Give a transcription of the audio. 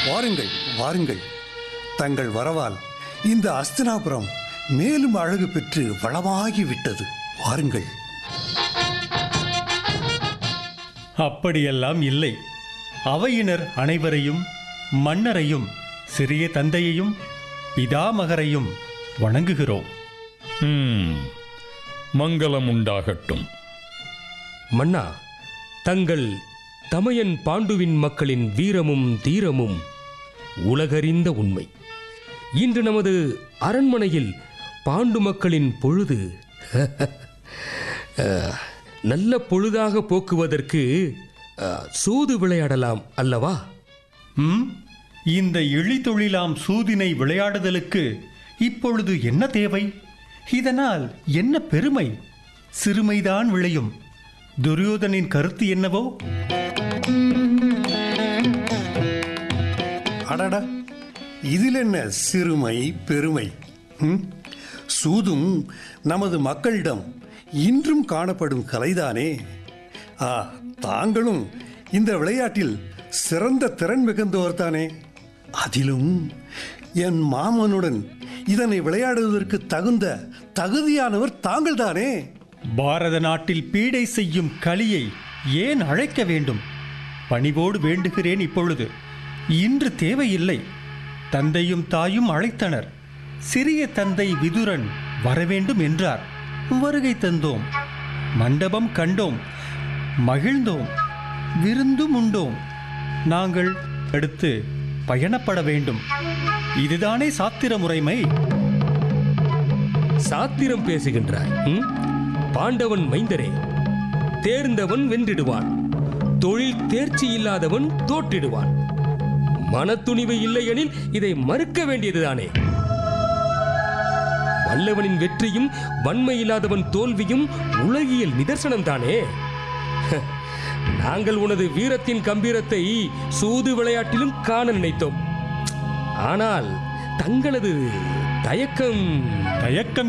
வாருங்கள் வாருங்கள் தங்கள் வரவால் இந்த அஸ்தினாபுரம் மேலும் அழகு பெற்று வளமாகி விட்டது வாருங்கள் அப்படியெல்லாம் இல்லை அவையினர் அனைவரையும் மன்னரையும் சிறிய தந்தையையும் பிதாமகரையும் வணங்குகிறோம் ம், மங்களம் உண்டாகட்டும் மன்னா தங்கள் தமையன் பாண்டுவின் மக்களின் வீரமும் தீரமும் உலகறிந்த உண்மை இன்று நமது அரண்மனையில் பாண்டு மக்களின் பொழுது அஹ், நல்ல பொழுதாக போக்குவதற்கு அஹ், சூது விளையாடலாம் அல்லவா ம் இந்த இழிதொழிலாம் சூதினை விளையாடுதலுக்கு இப்பொழுது என்ன தேவை இதனால் என்ன பெருமை சிறுமைதான் விளையும் துரியோதனின் கருத்து என்னவோ அடட இதில் என்ன சிறுமை பெருமை ம்? சூதும் நமது மக்களிடம் இன்றும் காணப்படும் கலைதானே ஆ தாங்களும் இந்த விளையாட்டில் சிறந்த திறன் மிகுந்தவர் தானே அதிலும் என் மாமனுடன் இதனை விளையாடுவதற்கு தகுந்த தகுதியானவர் தாங்கள்தானே பாரத நாட்டில் பீடை செய்யும் கலியை ஏன் அழைக்க வேண்டும் பணிவோடு வேண்டுகிறேன் இப்பொழுது இன்று தேவையில்லை தந்தையும் தாயும் அழைத்தனர் சிறிய தந்தை விதுரன் வரவேண்டும் என்றார் வருகை தந்தோம் மண்டபம் கண்டோம் மகிழ்ந்தோம் விருந்தும் உண்டோம் நாங்கள் அடுத்து பயணப்பட வேண்டும் இதுதானே சாத்திர முறைமை சாத்திரம் பேசுகின்றாய் ம்? பாண்டவன் மைந்தரே தேர்ந்தவன் வென்றிடுவான் தொழில் தேர்ச்சி இல்லாதவன் தோற்றிடுவான் மனத்துணிவு இல்லையெனில் இதை மறுக்க வேண்டியதுதானே வல்லவனின் வெற்றியும் வன்மை இல்லாதவன் தோல்வியும் உலகியல் நிதர்சனம் தானே நாங்கள் உனது வீரத்தின் கம்பீரத்தை சூது விளையாட்டிலும் காண நினைத்தோம் ஆனால் தங்களது தயக்கம் தயக்கம்